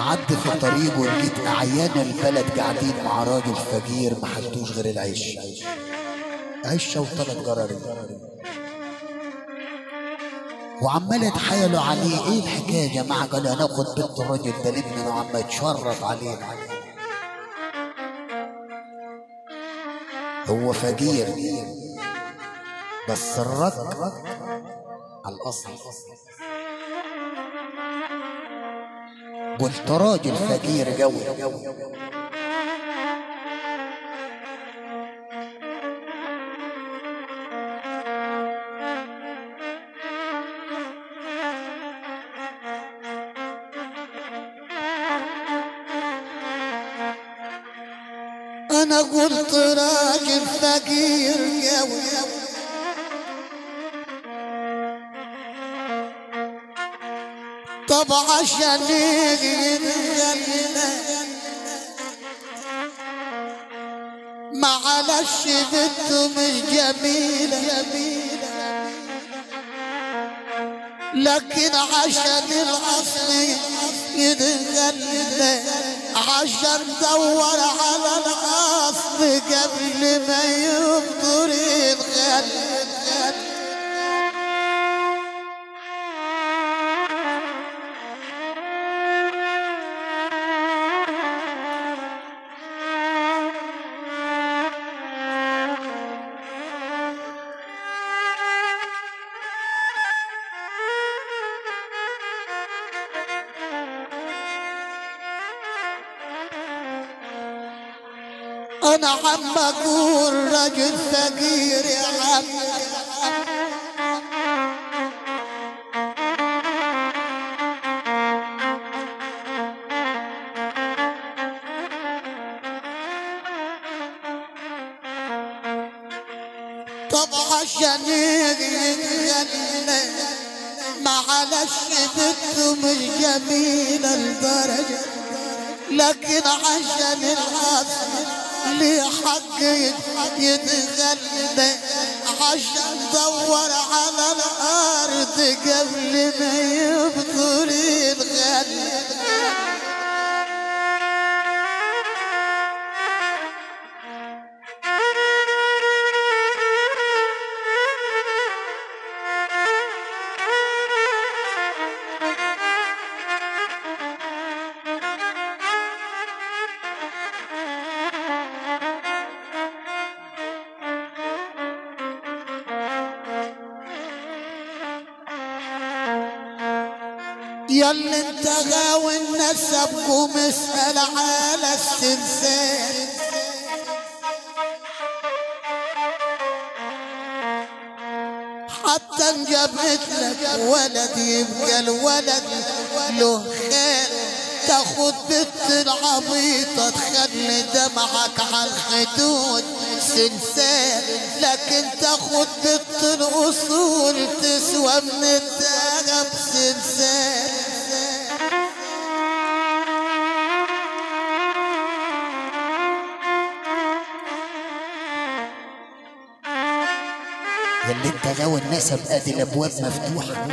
معدي في الطريق ولقيت أعيان البلد قاعدين مع راجل فقير ما حلتوش غير العيش عشة وثلاث جرارين وعمال يتحايلوا عليه ايه الحكايه يا جماعه قال هناخد بنت الراجل ده لابننا وعم يتشرط علينا هو فقير بس الرد على الاصل قلت راجل فقير قوي انا قلت راجل فقير قوي طب عشان يتغنى معلش بنته مش جميلة لكن عشان الأصل يتغنى عشان دور على الأصل قبل ما يفطر يتغنى انا عم اقول رجل فقير يا عم طب عشان يغنى معلش بنته مش جميلة الدرجة لكن عشان الأصل لي حق يتغنى عشان دور على الأرض قبل ما يفضل يتغنى ياللي انت غاوي النسب قوم اسأل على السنسان حتى انجبت لك ولد يبقى الولد له خير تاخد بنت العبيطة تخلي دمعك على الخدود سلسال لكن تاخد بنت الأصول تسوى من الذهب سلسال ياللي انت غاوي النسب ادي الابواب مفتوحه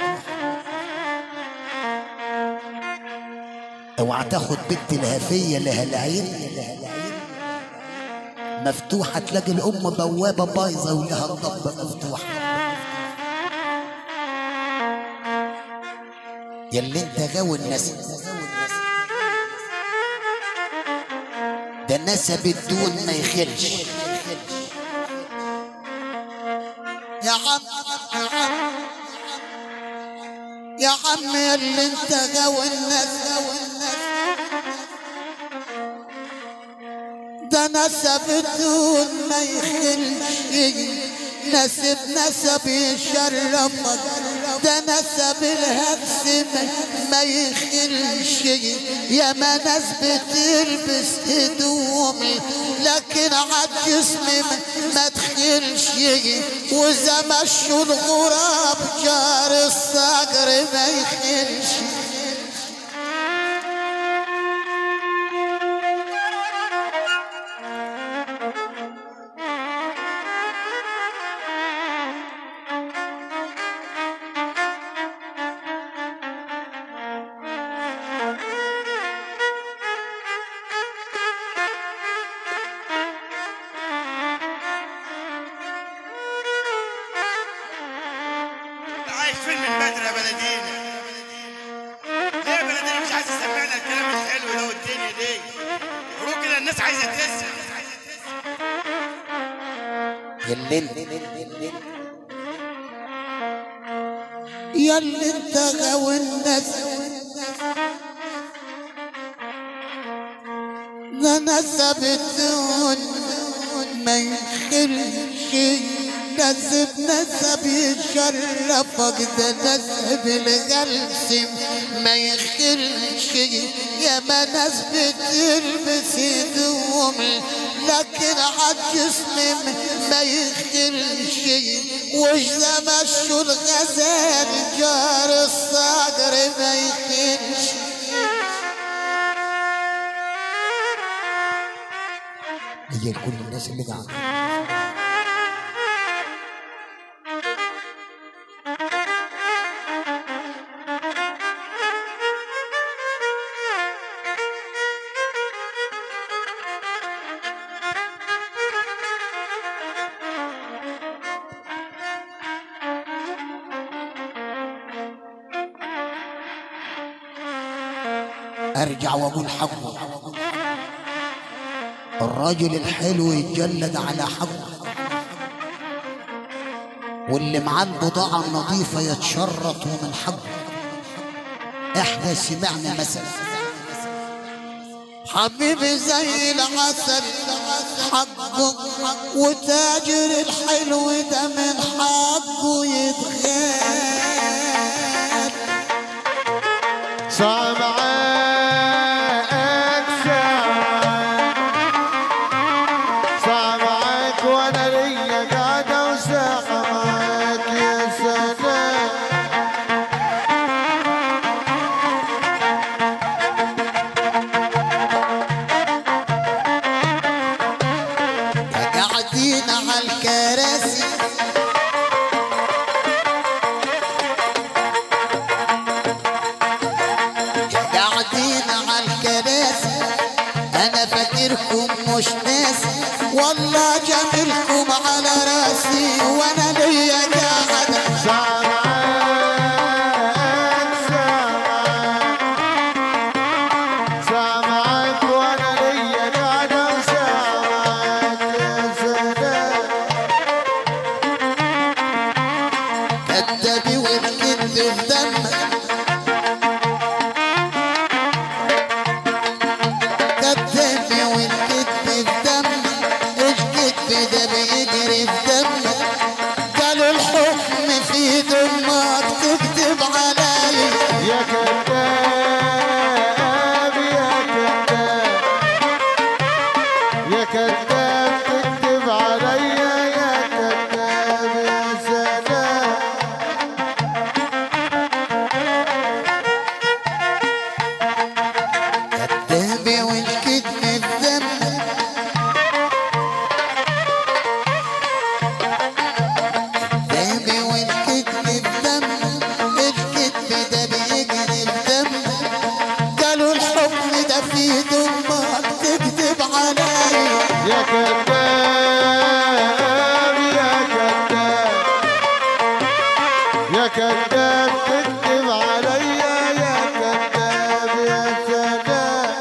اوعى تاخد بنت الهفيه لها العين مفتوحه تلاقي الام بوابه بايظه ولها الضبه مفتوحه ياللي انت غاوي النسب ده نسب الدون ما يخلش يا عم يا عم اللي انت غاوي الناس ده نسب الدون ما يخلش نسب نسب يشرفك ده نسب الهبس ما, ما يخلش يا ما ناس بتلبس هدوم لكن عالجسم ما, ما تخلش واذا مشوا الغراب جار الصقر ما يخلش الناس عايزه تسمع يلي يلي انت غاوي الناس ده نسب الدون ما يخلش نسب نسب يشرفك ده نسب الغلس ما يخلش يا ما ناس بتلبس هدوم لكن عالجسم ما يخلش وش ده مشوا الغزال جار الصقر ما يخلش هي لكل الناس اللي قاعدة ارجع واقول حقه الراجل الحلو يتجلد على حقه واللي معاه البضاعة النظيفة يتشرط من حقه احنا سمعنا مثل حبيبي زي العسل حقه وتاجر الحلو ده من حقه يتغاب صعب معاك صعب صعب معاك وانا ليا قاعدة وساعة معاك يا سلام قاعدين على الكراسي قاعدين على الكراسي انا فاكركم مش ناسي والله جميلكم على راسي وانا ليا قاعده صعب معاك صعب صعب معاك وانا ليا قاعدة وساعة معاك يا سلام كدبي والكذب في دمك كدبي والكذب في دمك الكذب ده بيجري في دمك قالوا الحكم في دمك تكذب علي يا كذاب يا كذاب يا كذاب تكذب عليا يا كذاب يا سلام كدبي والكذب في دمك كدبي والكذب في دمك الكذب ده بيجري في دمك قالوا الحكم ده في دمك تكذب علي يا كذاب يا كذاب يا كذاب تكذب عليا يا كذاب يا سلام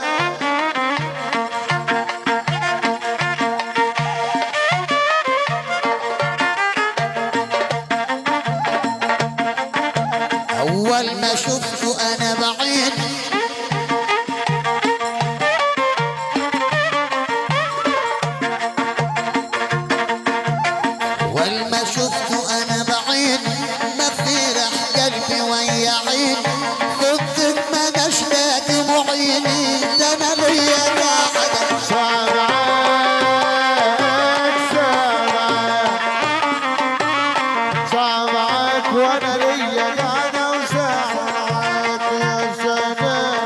أول ما شفته أنا بعيني أول ما شفته أنا بعيني ما فرح قلبي ويا عيني خدت ما نشتاق معيني ده أنا ليا قاعدة صعب معاك صعب معاك صعب معاك وانا ليا قاعدة وساعة معاك يا سلام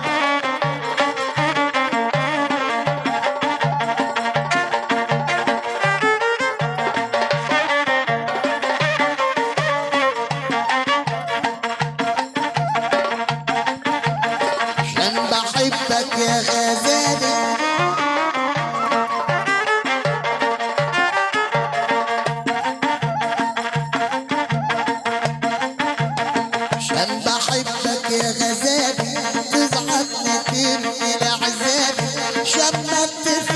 عشان بحبك يا غزالي عشان بحبك يا غزالي تزعل ترمي العذاب شمت في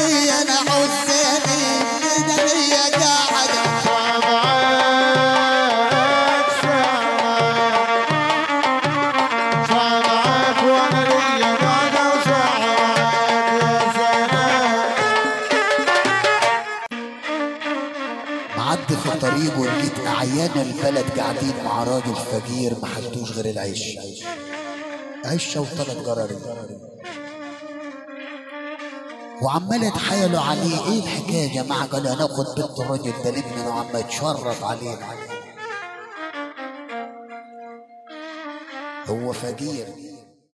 بيجوا لقيت أعيان البلد قاعدين مع راجل فقير ما حلتوش غير العيش عشة وثلاث جرارين وعمال يتحايلوا عليه ايه الحكايه يا جماعه قالوا هناخد بنت الراجل ده لابننا وعم يتشرط علينا هو فقير